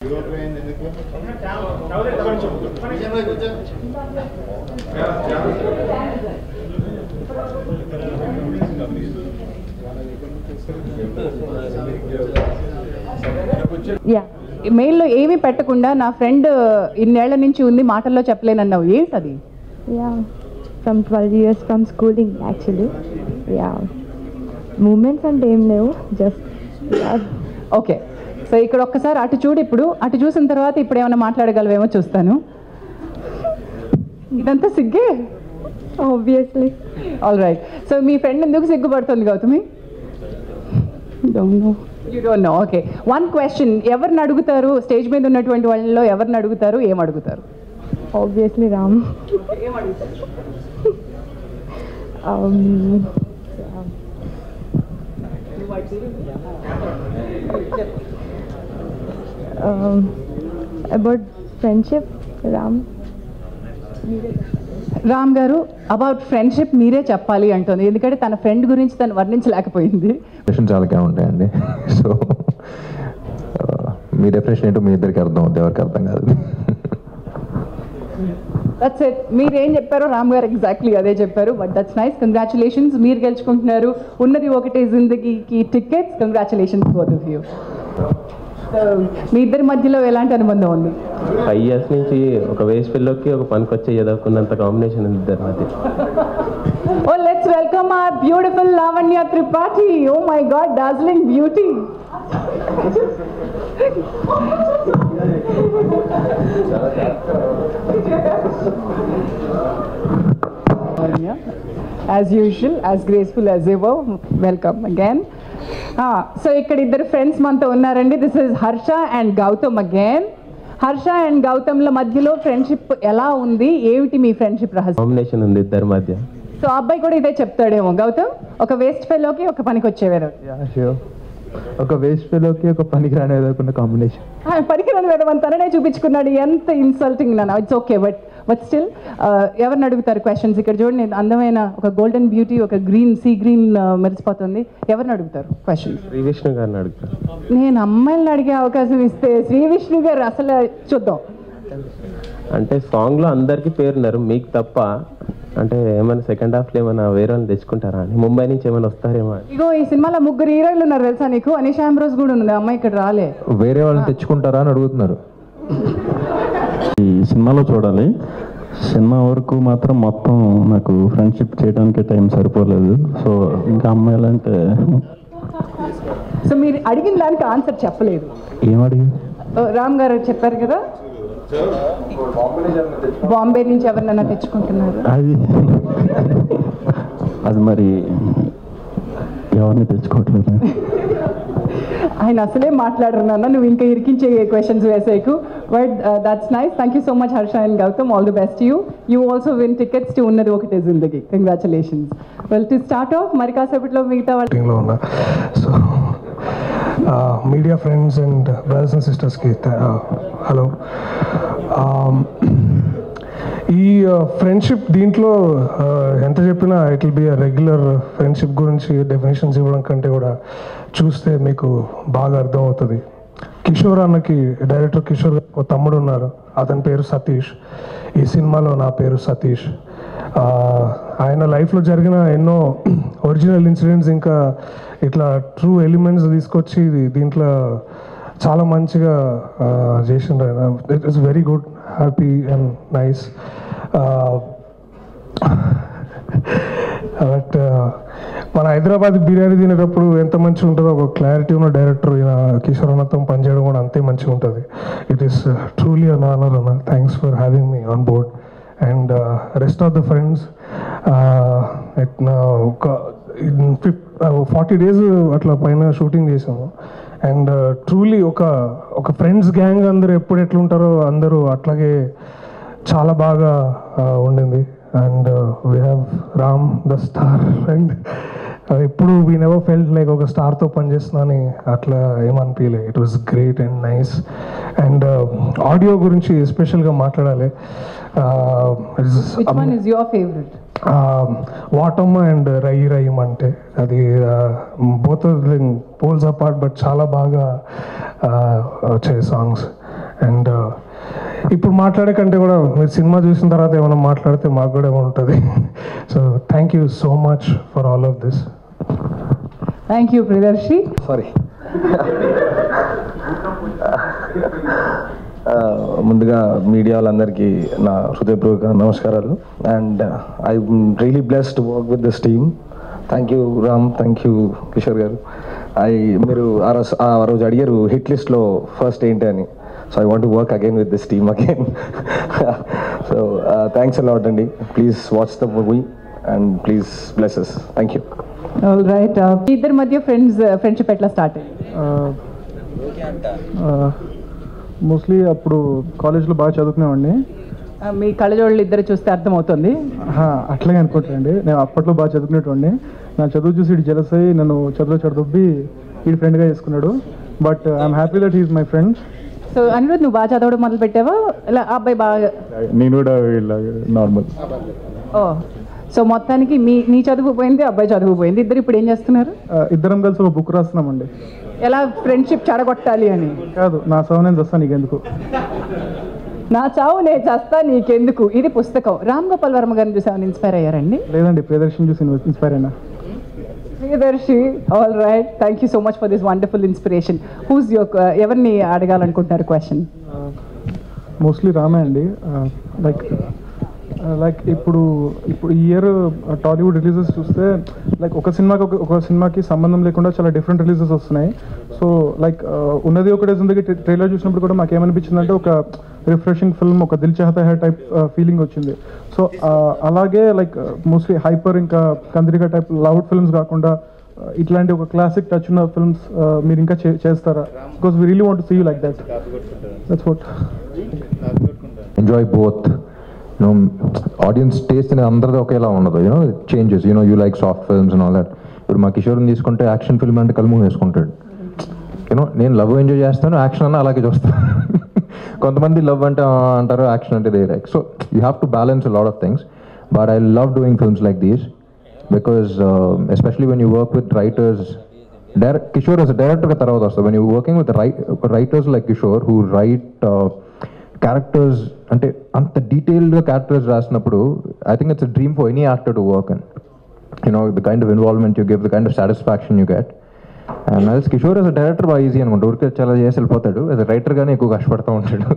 Yeah మెయిల్లో ఏమీ పెట్టకుండా నా ఫ్రెండ్ ఇన్నేళ్ల నుంచి ఉంది మాటల్లో చెప్పలేనన్నావు ఏంటది Yeah, from 12 years from schooling actually. Yeah. Movements and ఏం లేవు జస్ట్ ఓకే సో ఇక్కడ ఒక్కసారి అటు చూడు ఇప్పుడు అటు చూసిన తర్వాత ఇప్పుడు ఏమైనా మాట్లాడగలవేమో చూస్తాను ఇదంతా సిగ్గే ఆబ్వియస్లీ ఆల్ రైట్ సో మీ ఫ్రెండ్ ఎందుకు సిగ్గుపడుతుంది Gautami you don't know okay one question ఎవరిని అడుగుతారు స్టేజ్ మీద ఉన్నటువంటి వాళ్ళలో ఎవరిని అడుగుతారు ఏం అడుగుతారు obviously Ram about friendship Ram Ram గారు అబౌట్ ఫ్రెండ్షిప్ మీరే చెప్పాలి అంటుంది ఎందుకంటే తన ఫ్రెండ్ గురించి తను వర్ణించలేకపోయింది డెఫినేషన్ చాలా ఉంటాయండి సో మీ డెఫినేషన్ ఏంటో మీ ఇద్దరికి అర్థం అవుతుంది ఎవరికి అర్థం కాదు దట్స్ ఇట్ మీరు ఏం చెప్పారో రామ్ గారు ఎగ్జాక్ట్లీ అదే చెప్పారు బట్ దట్స్ నైస్ కంగ్రాచులేషన్స్ మీరు గెలుచుకుంటున్నారు ఉన్నది ఒకటే జిందగీకి tickets congratulations both of you మీ ఇద్దరి మధ్యలో ఎలాంటి అనుబంధం ఉంది ఫైవ్ ఇయర్స్ నుంచి ఒక వేస్ట్ పిల్లోకి ఒక పనికొచ్చే చదువుకున్నంత కాంబినేషన్ ఉంది ఇద్దరి మధ్య oh let's welcome our beautiful Lavanya Tripathi oh my God Darjeeling beauty as usual as graceful as ever welcome again so ఇక్కడ ఇద్దరు ఫ్రెండ్స్ మనతో ఉన్నారండి this is Harsha and Gautam again Harsha and గౌతమ్ల మధ్యలో ఫ్రెండ్షిప్ ఎలా ఉంది ఏమిటి మీ ఫ్రెండ్షిప్ రహస్యం కాంబినేషన్ ఉంది ఇద్దరి మధ్య సో అబ్బాయి కూడా ఇదే చెప్తాడేమో గౌతమ్ ఒక వేస్ట్ ఫెలోకి ఒక పనికి వచ్చేవారు ఒక వేస్ట్ ఫెలోకి ఒక పనికి రాని కాంబినేషన్ పనికిరాని వేదం తననే చూపించుకున్నాడు ఎంత ఇన్సల్టింగ్ నాన్న it's okay but but still ఎవరిని అడుగుతారు క్వశ్చన్స్ ఇక్కడ చూడండి అందమైన ఒక గోల్డెన్ బ్యూటీ ఒక గ్రీన్ సీ గ్రీన్ మెరిసిపోతుంది ఎవరిని అడుగుతారు క్వశ్చన్స్ శ్రీ విష్ణు గారిని అడుగుతాను నేను అమ్మాయిలను అడిగే అవకాశం ఇస్తే శ్రీ విష్ణు గారు అసలు చూద్దాం అంటే సాంగ్ లో అందరికి పేరున్నారు మీకు తప్ప అంటే ఏమైనా సెకండ్ హాఫ్ లో ఏమైనా వేరే వాళ్ళని తెచ్చుకుంటారా అని ముంబై నుంచి ఏమైనా వస్తారేమో అని ఇగో ఈ సినిమాలో ముగ్గురు హీరోయిన్లు ఉన్నారు తెలుసా నీకు అనిషా ఆంబ్రోస్ కూడా ఉంది ఆ అమ్మాయి ఇక్కడ రాలే వేరే వాళ్ళని తెచ్చుకుంటారా అని అడుగుతున్నారు ఈ సినిమాలో చూడాలి సినిమా వరకు మాత్రం మొత్తం నాకు ఫ్రెండ్షిప్ చేయడానికి టైం సరిపోలేదు సో ఇంకా అమ్మాయిలంటే సో మీరు అడిగిన దానికి ఆన్సర్ చెప్పలేదు ఏం అడిగి ఓ, రామ్ గారు చెప్పారు కదా బాంబే నుంచి ఎవరినైనా తెచ్చుకుంటున్నారు అది అది మరి ఎవరిని తెచ్చుకోవట్లేదు ఆయన అసలే మాట్లాడరు నాన్న నువ్వు ఇంకా ఇరికించే క్వశ్చన్స్ వేసేకు but that's nice thank you so much Harsha and Gautam all the best you you also win tickets to Unnadi Okate Zindagi congratulations well to start off మరి కాసేపట్లో మిగతా వాళ్ళు మీటింగ్లో ఉన్నా so media friends and brothers and సిస్టర్స్కి హలో ఈ ఫ్రెండ్షిప్ దీంట్లో uh, ఎంత చెప్పినా it will be a regular friendship గురించి డెఫినేషన్స్ ఇవ్వడం కంటే కూడా చూస్తే మీకు బాగా అర్థం అవుతుంది కిషోర్ అన్నకి డైరెక్టర్ కిషోర్ గారికి ఒక తమ్ముడు ఉన్నారు అతని పేరు సతీష్ ఈ సినిమాలో నా పేరు సతీష్ ఆ, ఆయన లైఫ్లో జరిగిన ఎన్నో ఒరిజినల్ ఇన్సిడెంట్స్ ఇంకా ఇట్లా ట్రూ ఎలిమెంట్స్ తీసుకొచ్చి ఇది- దీంట్లో చాలా మంచిగా ఆ, చేసిండ్రు ఆయన it is very good happy and nice but మన హైదరాబాద్ బిర్యానీ తినేటప్పుడు ఎంత మంచిగా ఉంటుందో ఒక క్లారిటీ ఉన్న డైరెక్టర్ ఈయన కిషోర్ అన్నతో పనిచేయడం కూడా అంతే మంచిగా ఉంటుంది it is truly an honour అన్న thanks for having me on board and rest of the friends ఒక ఫిఫ్ ఫార్టీ డేస్ అట్లా పైన షూటింగ్ చేసాము అండ్ ట్రూలీ ఒక ఒక ఫ్రెండ్స్ గ్యాంగ్ అందరూ ఎప్పుడు ఎట్లుంటారో అందరూ అట్లాగే చాలా బాగా ఆ, ఉండింది and we have Ram the star and ఎప్పుడు వీ నెవర్ ఫెల్ట్ లైక్ ఒక స్టార్తో పనిచేస్తున్నాని అట్లా ఏమనిపించలే it was great and nice and audio గురించి ఎస్పెషల్గా మాట్లాడాలి which one is your favourite వాటమ్మ అండ్ రై రయ్యం అంటే అది బోత్ పోల్స్ అపార్ట్ బట్ చాలా బాగా uh, వచ్చాయి సాంగ్స్ అండ్ ఇప్పుడు మాట్లాడే కంటే కూడా మీరు సినిమా చూసిన తర్వాత ఏమైనా మాట్లాడితే మాకు కూడా ఏమైనా ఉంటుంది so thank you so much for all of this thank you Priyadarshi sorry ముందుగా మీడియా వాళ్ళందరికీ నా హృదయపూర్వక నమస్కారాలు and I really blessed work with this team thank you Ram thank you Kishore గారు ఐ మీరు ఆ రోజు ఆ రోజు అడిగారు హిట్ లిస్ట్లో ఫస్ట్ ఏంటి అని so I want work again with this team again so thanks a lot అండి please watch the movie and please bless us thank you all right ఇద్దరి మధ్య ఫ్రెండ్స్ ఫ్రెండ్షిప్ ఎట్లా స్టార్ట్ అయ్యింది మోస్ట్లీ అప్పుడు కాలేజ్లో బాగా చదువుకునేవాడిని Uh, మీ కళ్ళజోళ్ళు ఇద్దరు చూస్తే అర్థమవుతుంది ఆహా, అట్లాగే అనుకుంటానండి నేను అప్పట్లో బాగా చదువుకునేటోడిని నా చదువు చూసి ఇటు జలస్ అయ్యి నన్ను చదువులో చదువుబి ఈ ఫ్రెండ్గా చేసుకున్నాడు but I'm happy that is my friend so Anirudh నువ్వు బాగా చదవడం మొదలు పెట్టావా ఇలా ఆ అబ్బాయి బాగా నేను కూడా నార్మల్ ఓ సో మొత్తానికి మీ నీ చదువు పోయింది అబ్బాయి చదువు పోయింది ఇద్దరు ఇప్పుడు ఏం చేస్తున్నారు ఇద్దరం కలిసి ఒక బుక్ రాస్తున్నామండి ఎలా ఫ్రెండ్షిప్ చెడగొట్టాలి అని కాదు నా సవ నేను వస్తాను నీకు ఎందుకు నా చావు నేను చస్తా నీకెందుకు ఇది పుస్తకం రామ్ గోపాల్ వర్మ గారిని చూసి ఏమైనా ఇన్స్పైర్ అయ్యారండి లేదండి ప్రియదర్శన్ చూసి ఇన్స్పైర్ అయినా Priyadarshi all right thank you so much for this wonderful inspiration who's your ఎవరిని అడగాలనుకుంటున్నారు క్వశ్చన్ మోస్ట్లీ రామే అండి లైక్ లైక్ ఇప్పుడు ఇప్పుడు ఈ ఇయర్ టాలీవుడ్ రిలీజెస్ చూస్తే లైక్ ఒక సినిమాకి ఒక ఒక సినిమాకి సంబంధం లేకుండా చాలా డిఫరెంట్ రిలీజెస్ వస్తున్నాయి సో లైక్ ఉన్నది ఒకటే జిందగీ ట్రైలర్ చూసినప్పుడు కూడా మాకు ఏమనిపించింది అంటే ఒక రిఫ్రెషింగ్ ఫిల్మ్ ఒక దిల్ చాహతా హై టైప్ ఫీలింగ్ వచ్చింది సో అలాగే లైక్ మోస్ట్లీ హైపర్ ఇంకా కందిరిగా టైప్ లౌడ్ ఫిల్మ్స్ కాకుండా uh, ఇట్లాంటి ఒక క్లాసిక్ టచ్ ఉన్న ఫిల్మ్స్ మీరు ఇంకా చే- చేస్తారా because we really want see you like that that's what enjoy both. You know, audience taste అనేది అందరిది ఒకేలా ఉండదు you know changes you know you like soft films and all that ఇప్పుడు మా కిషోర్ని తీసుకుంటే యాక్షన్ ఫిల్మ్ అంటే కలుము వేసుకుంటాడు యూనో నేను లవ్ ఎంజాయ్ చేస్తాను యాక్షన్ అన్న అలాగే చూస్తాను కొంతమంది లవ్ అంటే ఆ, అంటారు యాక్షన్ అంటే they like so you have to balance lot of things but I love doing films like these because especially when you work with writers direct Kishore as a director తర్వాత వస్తుంది when you working with writers like Kishore who write characters అంటే అంత డీటెయిల్డ్గా characters రాసినప్పుడు I think it's a dream for any actor to work and you know the kind of involvement you give the kind of satisfaction you get and అదే Kishore as a director బాగా easy అనుకుంటా ఊరికే చాలా చేసి వెళ్ళిపోతాడు యాజ్ అ రైటర్గానే ఎక్కువ కష్టపడుతూ ఉంటాడు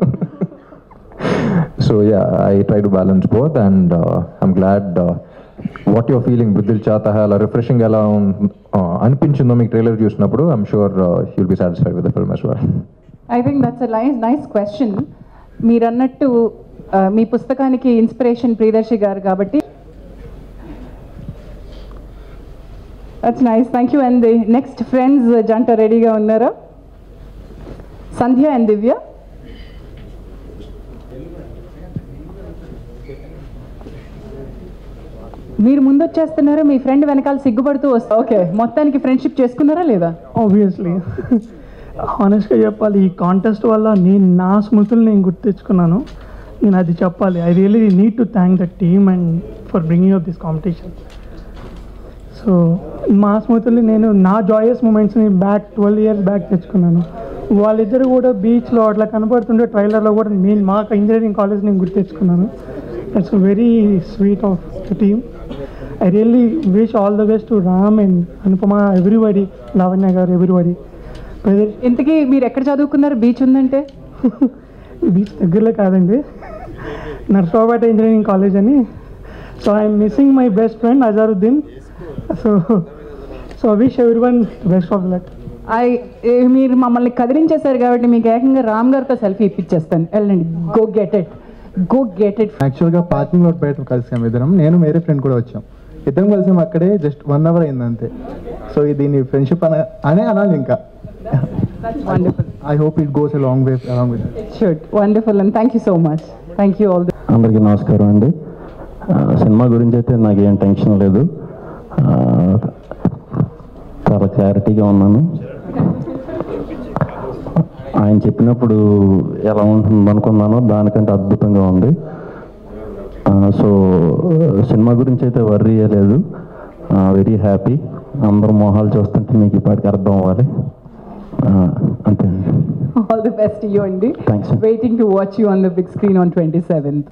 so yeah I try to balance both and I'm glad what your feeling బుద్ధిల్ చాత అలా రిఫ్రెషింగ్ ఎలా ఉన్- uh, అనిపించిందో మీకు ట్రైలర్ చూసినప్పుడు I'm sure you'll be satisfied with the film as well I think that's a nice nice question మీరు అన్నట్టు ఆ, మీ పుస్తకానికి ఇన్స్పిరేషన్ ప్రియదర్శి గారు కాబట్టి that's nice thank you and next friends జంట రెడీగా ఉన్నారా సంధ్య అండ్ దివ్య మీరు ముందు వచ్చేస్తున్నారా మీ ఫ్రెండ్ వెనకాల సిగ్గుపడుతూ వస్తా ఓకే మొత్తానికి ఫ్రెండ్షిప్ చేసుకున్నారా లేదా ఆబ్వియస్లీ హానెస్ట్గా చెప్పాలి ఈ కాంటెస్ట్ వల్ల నేను నా స్మృతులు నేను గుర్తు తెచ్చుకున్నాను నేను అది చెప్పాలి I really need to thank the team and for bringing up this competition so మా స్మృతులు నేను నా జాయస్ మూమెంట్స్ని బ్యాక్ ట్వెల్వ్ ఇయర్స్ బ్యాక్ తెచ్చుకున్నాను వాళ్ళిద్దరు కూడా బీచ్లో అట్లా కనపడుతుంటే ట్రైలర్లో కూడా నేను మా ఇంజనీరింగ్ కాలేజ్ నేను గుర్తు తెచ్చుకున్నాను it's very sweet of the team I really wish all the best to Ram and Anupama everybody Lavanya గారు ఎవ్రీబడి ప్రజెంట్ ఇంతకీ మీరు ఎక్కడ చదువుకున్నారు బీచ్ ఉందంటే బీచ్ దగ్గరలో కాదండి నర్సాపేట ఇంజనీరింగ్ కాలేజ్ అని so I'm missing my best friend Azharuddin so so wish everyone best of luck I ఏ- మీరు మమ్మల్ని కదిలించేశారు కాబట్టి మీకు ఏకంగా రామ్ గారితో సెల్ఫీ ఇప్పించేస్తాను వెళ్ళండి go get it go get it యాక్చువల్గా పార్కింగ్ లాట్ బయట కలిసాం ఇద్దరం నేను వేరే ఫ్రెండ్ కూడా వచ్చాం ఇద్దరం కలిసాం అక్కడే జస్ట్ వన్ అవర్ అయింది అంతే సో దీన్ని ఫ్రెండ్షిప్ అన అనే అనాలి ఇంకా wonderful I hope it goes a long way along with shoot wonderful and thank you so much thank you all అందరికీ నమస్కారం అండి ఆ, సినిమా గురించి అయితే నాకేం టెన్షన్ లేదు ఆ, చాలా క్లారిటీగా ఉన్నాను ఆయన చెప్పినప్పుడు ఎలా ఉంటుంది అనుకున్నానో దానికంటే అద్భుతంగా ఉంది ఆ, సో సినిమా గురించి అయితే వర్రీ లేదు వెరీ హ్యాపీ అందరూ మొహాలు చూస్తుంటే మీకు ఇప్పటికి అర్థం అవ్వాలి అంతే అండి ఆల్ ది బెస్ట్ యూ అండి Thanks, sir. Waiting to watch you on the big screen on twenty seventh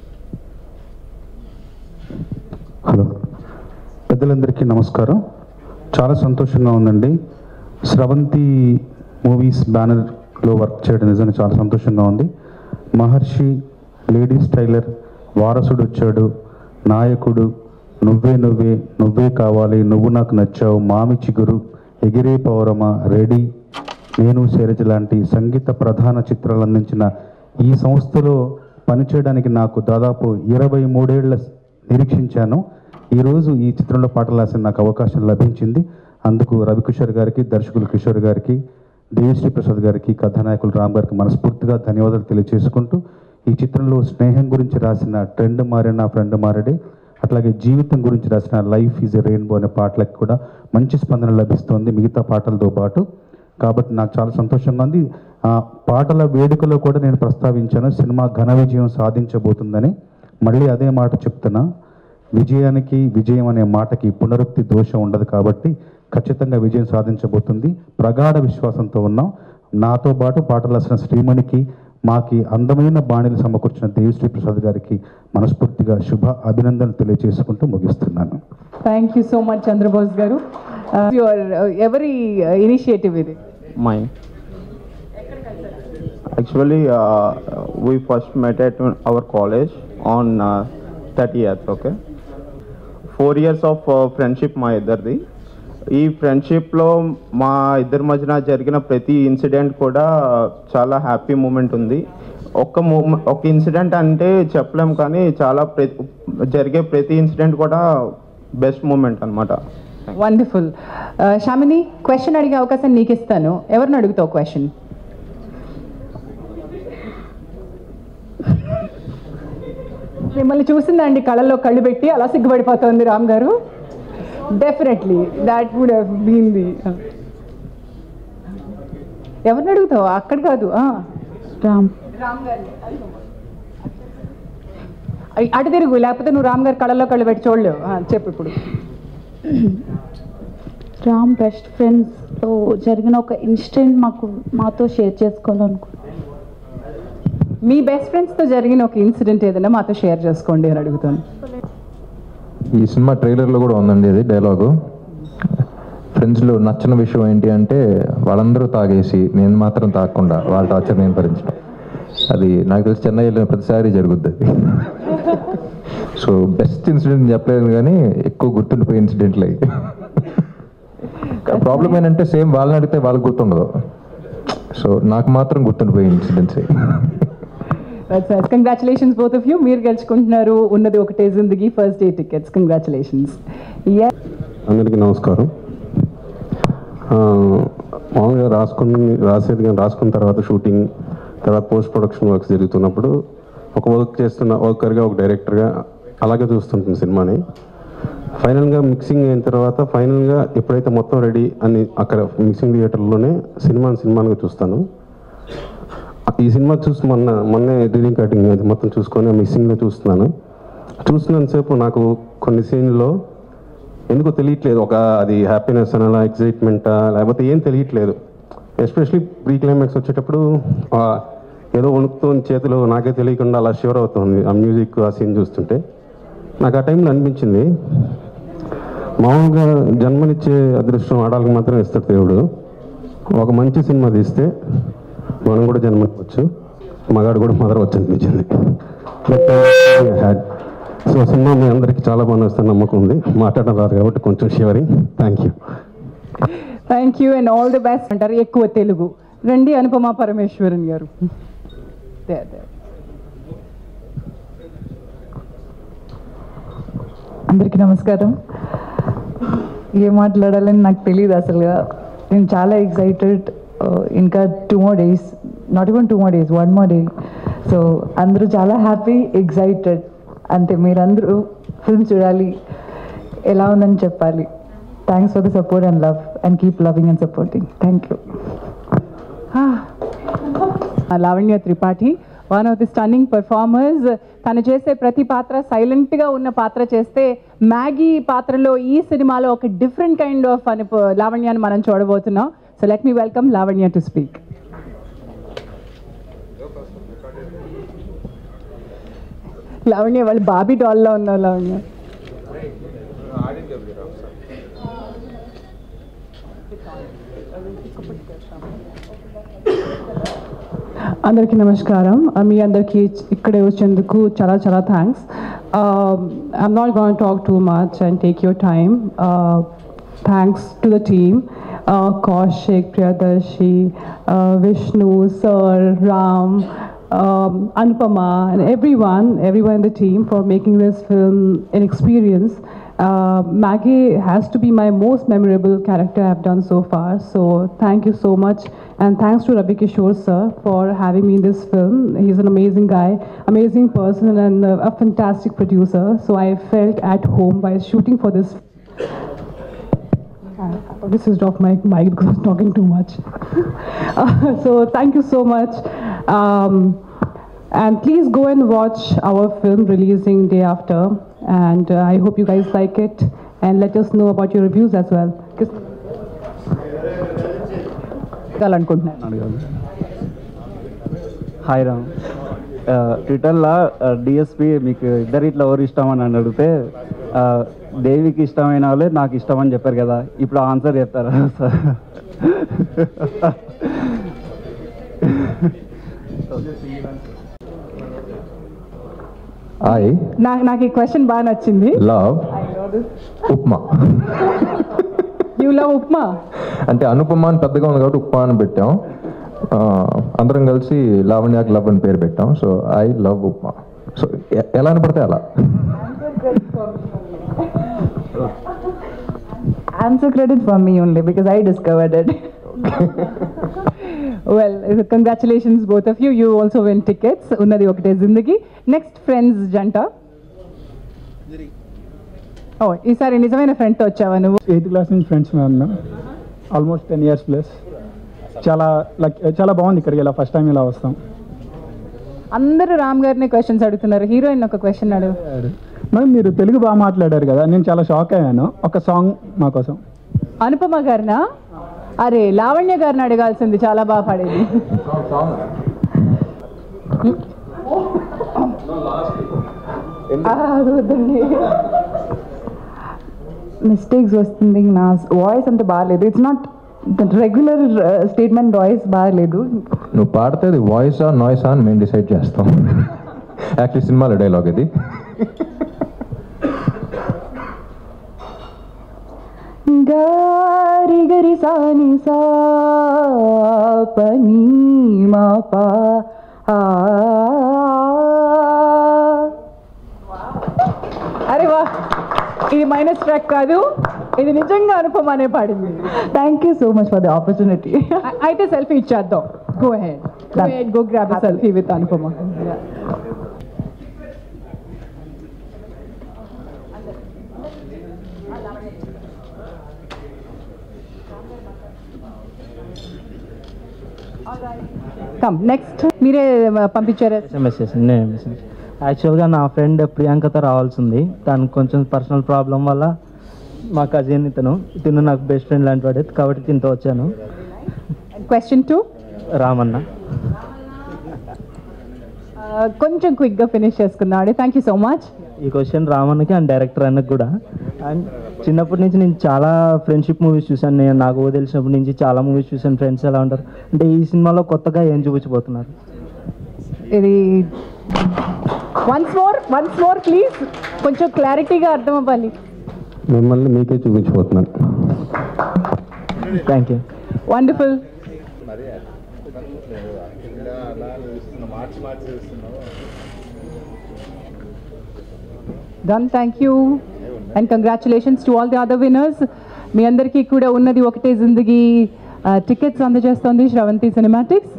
hello పెద్దలందరికీ నమస్కారం చాలా సంతోషంగా ఉందండి స్రవంతి మూవీస్ బ్యానర్లో వర్క్ చేయడం నిజంగా చాలా సంతోషంగా ఉంది మహర్షి లేడీస్ టైలర్ వారసుడు వచ్చాడు నాయకుడు నువ్వే నువ్వే నువ్వే కావాలి నువ్వు నాకు నచ్చావు మామి చిగురు ఎగిరే పౌరమ రెడీ నేను శైలజ లాంటి సంగీత ప్రధాన చిత్రాలు అందించిన ఈ సంస్థలో పనిచేయడానికి నాకు దాదాపు ఇరవై మూడేళ్ల నిరీక్షించాను ఈరోజు ఈ చిత్రంలో పాటలు రాసిన నాకు అవకాశం లభించింది అందుకు రవికిషోర్ గారికి దర్శకులు కిషోర్ గారికి దేవిశ్రీ ప్రసాద్ గారికి కథానాయకులు రామ్ గారికి మనస్ఫూర్తిగా ధన్యవాదాలు తెలియజేసుకుంటూ ఈ చిత్రంలో స్నేహం గురించి రాసిన ట్రెండ్ మారిన ఫ్రెండ్ మారడే అట్లాగే జీవితం గురించి రాసిన లైఫ్ ఈజ్ ఎ రెయిన్బో అనే పాటలకు కూడా మంచి స్పందన లభిస్తోంది మిగతా పాటలతో పాటు కాబట్టి నాకు చాలా సంతోషంగా ఉంది ఆ పాటల వేడుకలో కూడా నేను ప్రస్తావించాను సినిమా ఘన విజయం సాధించబోతుందని మళ్ళీ అదే మాట చెప్తున్నా విజయానికి విజయం అనే మాటకి పునరుక్తి దోషం ఉండదు కాబట్టి ఖచ్చితంగా విజయం సాధించబోతుంది ప్రగాఢ విశ్వాసంతో ఉన్నాం నాతో పాటు పాటలు రాసిన శ్రీమణికి మాకి అందమైన బాణీలు సమకూర్చిన దేవిశ్రీ ప్రసాద్ గారికి మనస్ఫూర్తిగా శుభ అభినందనలు తెలియజేసుకుంటూ ముగిస్తున్నాను thank you so much Chandrabose garu your ఎవరి ఇనిషియేటివ్ ఇది mine. Actually, uh, we first met at our college on uh, 30th, okay? Four years of friendship మా ఇద్దరిది ఈ ఫ్రెండ్షిప్లో మా ఇద్దరి మధ్యన జరిగిన ప్రతి ఇన్సిడెంట్ కూడా చాలా హ్యాపీ మూమెంట్ ఉంది ఒక్క మూమెంట్ ఒక ఇన్సిడెంట్ అంటే చెప్పలేం కానీ చాలా ప్రతి జరిగే ప్రతి ఇన్సిడెంట్ కూడా బెస్ట్ మూమెంట్ అనమాట వండర్ఫుల్ షామిని క్వశ్చన్ అడిగే అవకాశం నీకు ఇస్తాను ఎవరిని అడుగుతావు క్వశ్చన్ మిమ్మల్ని చూసిందండి కళ్ళల్లో కళ్ళు పెట్టి అలా సిగ్గుపడిపోతుంది Ram garu definitely that would been the ఎవరిని అడుగుతావు అక్కడ కాదు రామ్ అటు తిరుగు లేకపోతే నువ్వు రామ్ గారి కళ్ళల్లో కళ్ళు పెట్టి చూడలేవు ఆ, చెప్పు ఇప్పుడు రామ్ బెస్ట్ ఫ్రెండ్స్తో జరిగిన ఒక ఇన్సిడెంట్ మాకు మాతో షేర్ చేసుకోవాలనుకుంటున్నాను మీ బెస్ట్ ఫ్రెండ్స్తో జరిగిన ఒక ఇన్సిడెంట్ ఏదైనా మాతో షేర్ చేసుకోండి అని అడుగుతాను ఈ సినిమా ట్రైలర్లో కూడా ఉందండి ఇది డైలాగు ఫ్రెండ్స్లో నచ్చిన విషయం ఏంటి అంటే వాళ్ళందరూ తాగేసి నేను మాత్రం తాగకుండా వాళ్ళ టార్చర్ నేను భరించడం అది నాకు తెలిసి చెన్నై వెళ్ళిన ప్రతిసారి జరుగుద్ది అది సో బెస్ట్ ఇన్సిడెంట్ చెప్పలేదు కానీ ఎక్కువ గుర్తుండిపోయే ఇన్సిడెంట్లు అయ్యి ప్రాబ్లం ఏంటంటే సేమ్ వాళ్ళని అడిగితే వాళ్ళకి గుర్తుండదు సో నాకు మాత్రం గుర్తుండిపోయే ఇన్సిడెంట్స్ అయ్యి కంగ్రాచులేషన్స్ బోత్ ఆఫ్ యూ మీరు గెలుచుకుంటున్నారు ఉన్నది ఒకటే జిందగీ ఫస్ట్ డే టికెట్స్ కంగ్రాచులేషన్స్ అందరికీ నమస్కారం ఆ, మామూలుగా రాసుకుని రాసేది కానీ రాసుకున్న తర్వాత షూటింగ్ తర్వాత పోస్ట్ ప్రొడక్షన్ వర్క్స్ జరుగుతున్నప్పుడు ఒక వర్క్ చేస్తున్న వర్కర్గా ఒక డైరెక్టర్గా అలాగే చూస్తుంటుంది సినిమాని ఫైనల్గా మిక్సింగ్ అయిన తర్వాత ఫైనల్గా ఎప్పుడైతే మొత్తం రెడీ అని అక్కడ మిక్సింగ్ థియేటర్లోనే సినిమాని సినిమానిగా చూస్తాను ఈ సినిమా చూసి మొన్న మొన్నే రీడింగ్ కటింగ్ అది మొత్తం చూసుకొని మిక్సింగ్లో చూస్తున్నాను చూస్తున్నంతసేపు నాకు కొన్ని సీన్లో ఎందుకో తెలియట్లేదు ఒక అది హ్యాపీనెస్ అనాలా ఎక్సైట్మెంటా లేకపోతే ఏం తెలియట్లేదు ఎస్పెషలీ ప్రీ క్లైమాక్స్ వచ్చేటప్పుడు ఆ ఏదో వణుకుతుంది చేతిలో నాకే తెలియకుండా అలా షివర్ అవుతుంది ఆ మ్యూజిక్ ఆ సీన్ చూస్తుంటే నాకు ఆ టైంలో అనిపించింది మామూలుగా జన్మనిచ్చే అదృష్టం ఆడాలకు మాత్రం ఇస్తాడు దేవుడు ఒక మంచి సినిమా తీస్తే మనం కూడా జన్మనివ్వచ్చు మగాడు కూడా మదరవచ్చు అనిపించింది హ్యాడ్ సో సినిమా మీ అందరికీ చాలా బాగా వస్తుంది నమ్మకం ఉంది మాట్లాడడం రాదు కాబట్టి కొంచెం shivering thank you thank you and all the best అంటారు ఎక్కువ తెలుగు రండి అనుపమ పరమేశ్వరన్ గారు There, there. అందరికీ నమస్కారం ఏం మాట్లాడాలని నాకు తెలియదు అసలుగా నేను చాలా ఎక్సైటెడ్ ఇంకా two more days not even two more days one more day so అందరూ చాలా హ్యాపీ ఎక్సైటెడ్ అంతే మీరందరూ ఫిల్మ్ చూడాలి ఎలా ఉందని చెప్పాలి thanks for the support and love and keep loving and supporting thank you Lavanya Tripathi one of the stunning performers తను చేసే ప్రతి పాత్ర సైలెంట్గా ఉన్న పాత్ర చేస్తే మ్యాగీ పాత్రలో ఈ సినిమాలో ఒక డిఫరెంట్ కైండ్ ఆఫ్ అని లావణ్యాన్ని మనం చూడబోతున్నాం So let me welcome Lavanya to speak. Lavanya వాళ్ళు బాబీ డాల్లో ఉన్నారు లావణ్య అందరికీ నమస్కారం ఆ, మీ అందరికీ ఇక్కడే వచ్చేందుకు చాలా చాలా thanks I'm not gonna talk too much and take your time thanks to the team Kaushik Priyadarshi Vishnu sir Ram um, Anupama and everyone, everyone in the team for making this film an experience. Uh, Maggie has to be my most memorable character I've done so far. So thank you so much, and thanks to Ravi Kishore sir for having me in this film. He's an amazing guy, amazing person, and uh, a fantastic producer. So I felt at home while shooting for this. I just switched off my mic because I was talking too much. Uh, so thank you so much. Um, and please go and watch our film releasing day after. And uh, I hope you guys like it. And let us know about your reviews as well. అనుకుంటున్నాను hi Ram ఆ, ట్విట్టర్లో DSP మీకు ఇద్దరు ఇట్లా ఎవరు ఇష్టం అని అని అడిగితే ఆ, దేవికి ఇష్టమైన వాళ్ళే నాకు ఇష్టం అని చెప్పారు కదా ఇప్పుడు ఆన్సర్ చెప్తారా సార్ ఐ నాకు నాకు ఈ క్వశ్చన్ బాగా నచ్చింది love upma you love upma అంటే అనుపమ అని పెద్దగా ఉంది కాబట్టి ఉప్మా అని పెట్టాం ఆ, అందరం కలిసి లావణ్యాకి లవ్ అని పేరు పెట్టాం so I love upma so ఎ- ఎలా అని పడితే అలా Answer credit for me only because I discovered it. well, uh, congratulations both of you. You also win tickets. Unnadi ఒకటే జిందగీ నెక్స్ట్ ఫ్రెండ్స్ జంట ఓ ఈసారి నిజమైన ఫ్రెండ్తో వచ్చావా నువ్వు ఎయిత్ క్లాస్ నుంచి ఫ్రెండ్స్ మేము ఉన్నాం ఆల్మోస్ట్ టెన్ ఇయర్స్ ప్లస్ చాలా లక్ చాలా బాగుంది ఇక్కడికి ఇలా ఫస్ట్ టైం ఇలా వస్తాం అందరూ రామ్ గారిని క్వశ్చన్స్ అడుగుతున్నారు హీరోయిన్ ఒక క్వశ్చన్ అడుగు మేడం మీరు తెలుగు బాగా మాట్లాడారు కదా నేను చాలా షాక్ అయ్యాను ఒక సాంగ్ మా కోసం అనుపమ గారినా అరే లావణ్య గారిని అడగాల్సింది చాలా బాగా పాడేది ఆ, అది వద్దండి. మిస్టేక్స్ వస్తుంది నా వాయిస్ అంత బాగాలేదు it's not regular statement voice బాగాలేదు నువ్వు పాడితే అది వాయిసా నాయిసా అని మేము డిసైడ్ చేస్తాం యాక్చువల్లీ సినిమాలో డైలాగ్ ఇది గారి గరి సాని సా పని మా పా ఆ. అరే వా ఇది మైనస్ ట్రాక్ కాదు ఇది నిజంగా అనుపమ అనే పాడింది thank you so much for the opportunity అయితే సెల్ఫీ ఇచ్చేద్దాం go ahead go ahead go grab selfie with Anupama come next మీరే uh, పంపించారు మెసేజ్ నేను మెసేజ్ యాక్చువల్గా నా ఫ్రెండ్ ప్రియాంకతో రావాల్సింది తను కొంచెం పర్సనల్ ప్రాబ్లం వల్ల మా కజిన్ ఇతను తిను నాకు బెస్ట్ ఫ్రెండ్ లాంటి వాడు కాబట్టి తింటూ వచ్చాను క్వశ్చన్ టూ రామన్న కొంచెం క్విక్గా ఫినిష్ చేసుకున్నాడు థ్యాంక్ యూ సో మచ్ ఈ క్వశ్చన్ రామన్నకి అండ్ డైరెక్టర్ అన్నకి కూడా అండ్ చిన్నప్పటి నుంచి నేను చాలా ఫ్రెండ్షిప్ మూవీస్ చూశాను నేను నాకు తెలిసినప్పటి నుంచి చాలా మూవీస్ చూశాను ఫ్రెండ్స్ ఎలా ఉంటారు అంటే ఈ సినిమాలో కొత్తగా ఏం చూపించబోతున్నారు ఇది once more once more please కొంచెం క్లారిటీగా అర్థం అవ్వాలి మిమ్మల్ని మీకే చూపించబోతున్నాను thank you wonderful done thank you and congratulations to all the other winners మీ అందరికీ కూడా ఉన్నది ఒకటే జిందగీ టికెట్స్ అందజేస్తోంది Sravanthi Cinematics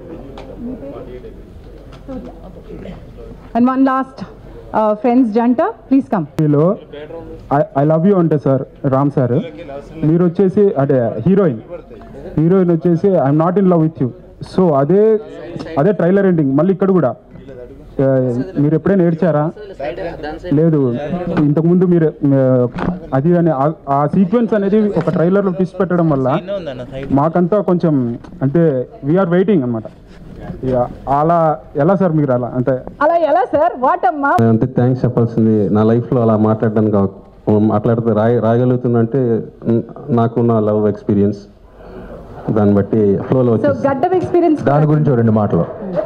and one last friends జంట ప్లీజ్ కమ్ మీలో ఐ లవ్ యూ అంటే సార్ రామ్ సార్ మీరు వచ్చేసి అంటే హీరోయిన్ హీరోయిన్ వచ్చేసి I'm not in love with you so అదే అదే ట్రైలర్ ఎండింగ్ మళ్ళీ ఇక్కడ కూడా ఆ, మీరు ఎప్పుడైనా ఏడ్చారా లేదు ఇంతకుముందు మీరు అది అని ఆ- ఆ సీక్వెన్స్ అనేది ఒక ట్రైలర్లో తీసి పెట్టడం వల్ల మాకంతా కొంచెం అంటే వీఆర్ వెయిటింగ్ అనమాట అలా ఎలా సార్ మీరు అలా అంటే అలా ఎలా సార్ వాట్ అమ్మా అంతే థ్యాంక్స్ చెప్పాల్సింది నా లైఫ్లో అలా మాట్లాడడానికి అవ- మాట్లాడితే రాయ రాయగలుగుతున్నంటే న- నాకున్న లవ్ ఎక్స్పీరియన్స్ దాన్ని బట్టి ఫ్లోలో సో వచ్చేసి గడ్డం ఎక్స్పీరియన్స్ దాని గురించి ఓ రెండు మాటలు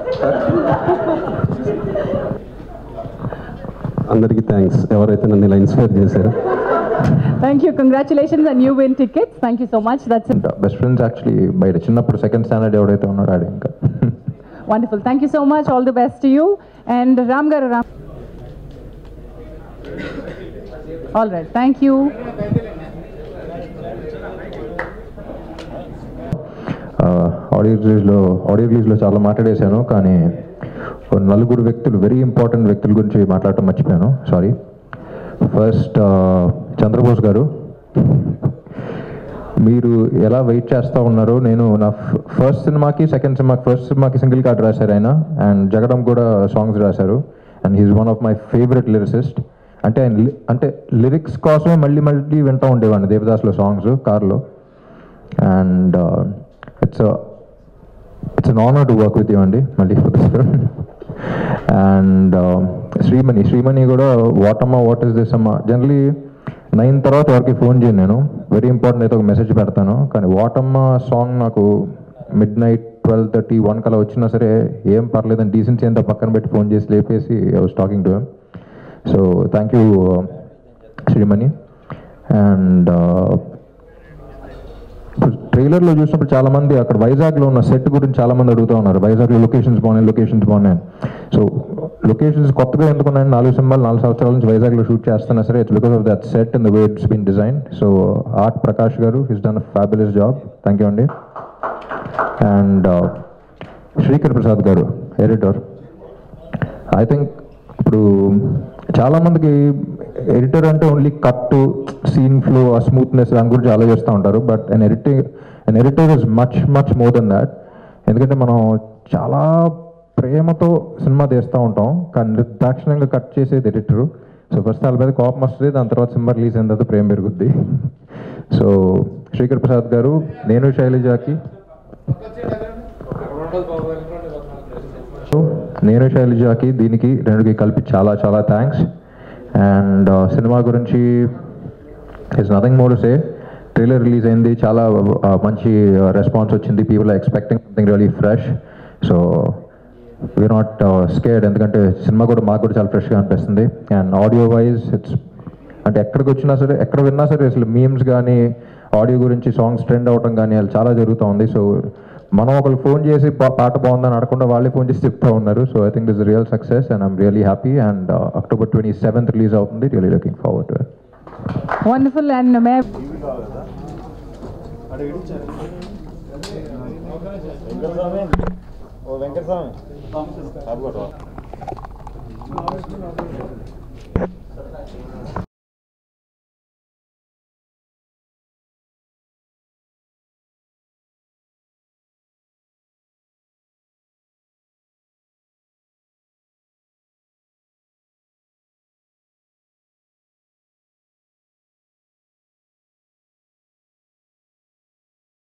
అందరికీ థ్యాంక్స్ ఎవరైతే నన్ను ఇలా ఇన్స్పైర్ చేశారో thank you congratulations and you win tickets thank you so much that's best friends actually బయట చిన్నప్పుడు సెకండ్ స్టాండర్డ్ ఎవడైతే ఉన్నాడో ఆడే ఇంకా wonderful thank you so much all the best you and Ram garu Ram all right thank you audio రిలీజ్లో audio రిలీజ్లో చాలా మాట్లాడేశాను కానీ ఓ నలుగురు వ్యక్తులు వెరీ ఇంపార్టెంట్ వ్యక్తుల గురించి మాట్లాడటం మర్చిపోయాను సారీ ఫస్ట్ చంద్రబోస్ గారు మీరు ఎలా వెయిట్ చేస్తూ ఉన్నారో నేను నా ఫస్ట్ సినిమాకి సెకండ్ సినిమాకి ఫస్ట్ సినిమాకి సింగిల్ కార్డ్ రాశారు ఆయన అండ్ జగడం కూడా సాంగ్స్ రాశారు and he's one of my favourite lyricist అంటే ఆయన లి- అంటే లిరిక్స్ కోసమే మళ్ళీ మళ్ళీ వింటూ ఉండేవాడిని దేవదాస్లో సాంగ్స్ కార్లో and it's it's an honour to work with you అండి మళ్ళీ for this and Srimani Srimani కూడా వాటమ్మ వాట్ ఇస్ దిస్ అమ్మ జనరలీ నైన్ తర్వాత ఎవరికి ఫోన్ చేయను నేను వెరీ ఇంపార్టెంట్ అయితే ఒక మెసేజ్ పెడతాను కానీ వాటమ్మ సాంగ్ నాకు midnight twelve thirty one కలా వచ్చినా సరే ఏం పర్లేదని డీసెన్సీ అంతా పక్కన పెట్టి ఫోన్ చేసి లేపేసి I was talking to so thank you Srimani and ఇప్పుడు ట్రైలర్లో చూసినప్పుడు చాలా మంది అక్కడ వైజాగ్లో ఉన్న సెట్ గురించి చాలా మంది అడుగుతూ ఉన్నారు వైజాగ్లో లొకేషన్స్ బాగున్నాయి లొకేషన్స్ బాగున్నాయి సో లొకేషన్స్ కొత్తగా ఎందుకున్నాయని నాలుగు సింబాలు నాలుగు సంవత్సరాల నుంచి వైజాగ్లో షూట్ చేస్తున్నా సరే it's because of that set in the way it's been design so art Prakash garu his done a fabulous job thank you అండి and Srikar Prasad garu editor I think ఇప్పుడు చాలా మందికి ఎడిటర్ అంటే ఓన్లీ కట్ సీన్ ఫ్లో ఆ స్మూత్నెస్ దాని గురించి ఆలోచిస్తూ ఉంటారు but an editing an editor is much much more then that ఎందుకంటే మనం చాలా ప్రేమతో సినిమా తీస్తూ ఉంటాం కానీ నిర్దాక్షిణ్యంగా కట్ చేసేది ఎడిటరు సో ఫస్ట్ వాళ్ళ మీద కోపం వస్తుంది దాని తర్వాత సినిమా రిలీజ్ అయిన తర్వాత ప్రేమ పెరుగుద్ది సో శ్రీకర్ ప్రసాద్ గారు నేను శైలజాకి సో నేను శైలజాకి దీనికి రెండుకి కలిపి చాలా చాలా థ్యాంక్స్ అండ్ సినిమా గురించి is nothing more say trailer release అయింది చాలా uh, మంచి రెస్పాన్స్ వచ్చింది people are expecting something really fresh so we not scared ఎందుకంటే సినిమా కూడా మాకు కూడా చాలా ఫ్రెష్గా అనిపిస్తుంది అండ్ ఆడియో వైజ్ ఇట్స్ అంటే ఎక్కడికి వచ్చినా సరే ఎక్కడ విన్నా సరే అసలు మీమ్స్ కానీ ఆడియో గురించి సాంగ్స్ ట్రెండ్ అవడం కానీ అది చాలా జరుగుతూ ఉంది సో మనం ఒకరికి ఫోన్ చేసి పా- పాట బాగుందని అడగకుండా వాళ్ళే ఫోన్ చేసి చెప్తా ఉన్నారు so I think this real success and I'm really happy and October twenty seventh release అవుతుంది really looking forward to wonderful and మే ఓ వెంకటస్వామి